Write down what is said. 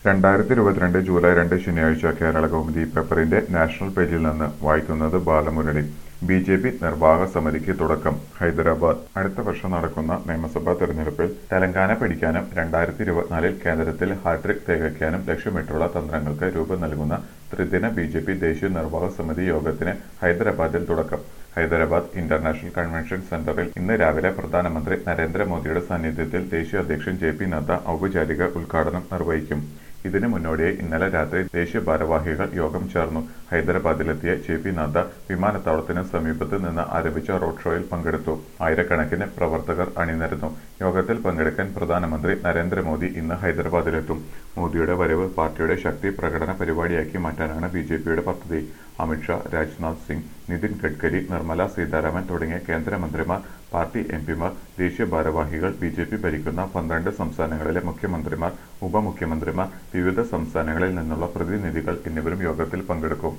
രണ്ടായിരത്തി ഇരുപത്തിരണ്ട് ജൂലൈ രണ്ട് ശനിയാഴ്ച കേരള കൗമുദി പേപ്പറിന്റെ നാഷണൽ പേജിൽ നിന്ന് വായിക്കുന്നത് ബാലമുരളി ബി ജെ പി നിർവാഹക സമിതിക്ക് തുടക്കം ഹൈദരാബാദ് അടുത്ത വർഷം നടക്കുന്ന നിയമസഭാ തെരഞ്ഞെടുപ്പിൽ തെലങ്കാന പിടിക്കാനും രണ്ടായിരത്തി ഇരുപത്തിനാലിൽ കേന്ദ്രത്തിൽ ഹാട്രിക് തികയ്ക്കാനും ലക്ഷ്യമിട്ടുള്ള തന്ത്രങ്ങൾക്ക് രൂപം നൽകുന്ന ത്രിദിന ബി ജെ പി ദേശീയ നിർവാഹക സമിതി യോഗത്തിന് ഹൈദരാബാദിൽ തുടക്കം ഹൈദരാബാദ് ഇന്റർനാഷണൽ കൺവെൻഷൻ സെന്ററിൽ ഇന്ന് രാവിലെ പ്രധാനമന്ത്രി നരേന്ദ്രമോദിയുടെ സാന്നിധ്യത്തിൽ ദേശീയ അധ്യക്ഷൻ ജെ പി നദ്ദ ഔപചാരിക ഉദ്ഘാടനം നിർവഹിക്കും ഇതിനു മുന്നോടിയായി ഇന്നലെ രാത്രി ദേശീയ ഭാരവാഹികൾ യോഗം ചേർന്നു ഹൈദരാബാദിലെത്തിയ ജെ പി നദ്ദ വിമാനത്താവളത്തിന് സമീപത്ത് നിന്ന് ആരംഭിച്ച റോഡ് ഷോയിൽ പങ്കെടുത്തു ആയിരക്കണക്കിന് പ്രവർത്തകർ അണിനിരന്നു യോഗത്തിൽ പങ്കെടുക്കാൻ പ്രധാനമന്ത്രി നരേന്ദ്രമോദി ഇന്ന് ഹൈദരാബാദിലെത്തും മോദിയുടെ വരവ് പാർട്ടിയുടെ ശക്തി പ്രകടന പരിപാടിയാക്കി മാറ്റാനാണ് ബി ജെ പിയുടെ പദ്ധതി അമിത്ഷാ രാജ്നാഥ് സിംഗ് നിതിൻ ഗഡ്കരി നിർമ്മല സീതാരാമൻ തുടങ്ങിയ കേന്ദ്രമന്ത്രിമാർ പാർട്ടി എംപിമാർ ദേശീയ ഭാരവാഹികൾ ബി ജെ പി ഭരിക്കുന്ന പന്ത്രണ്ട് സംസ്ഥാനങ്ങളിലെ മുഖ്യമന്ത്രിമാർ ഉപമുഖ്യമന്ത്രിമാർ വിവിധ സംസ്ഥാനങ്ങളിൽ നിന്നുള്ള പ്രതിനിധികൾ എന്നിവരും യോഗത്തിൽ പങ്കെടുക്കും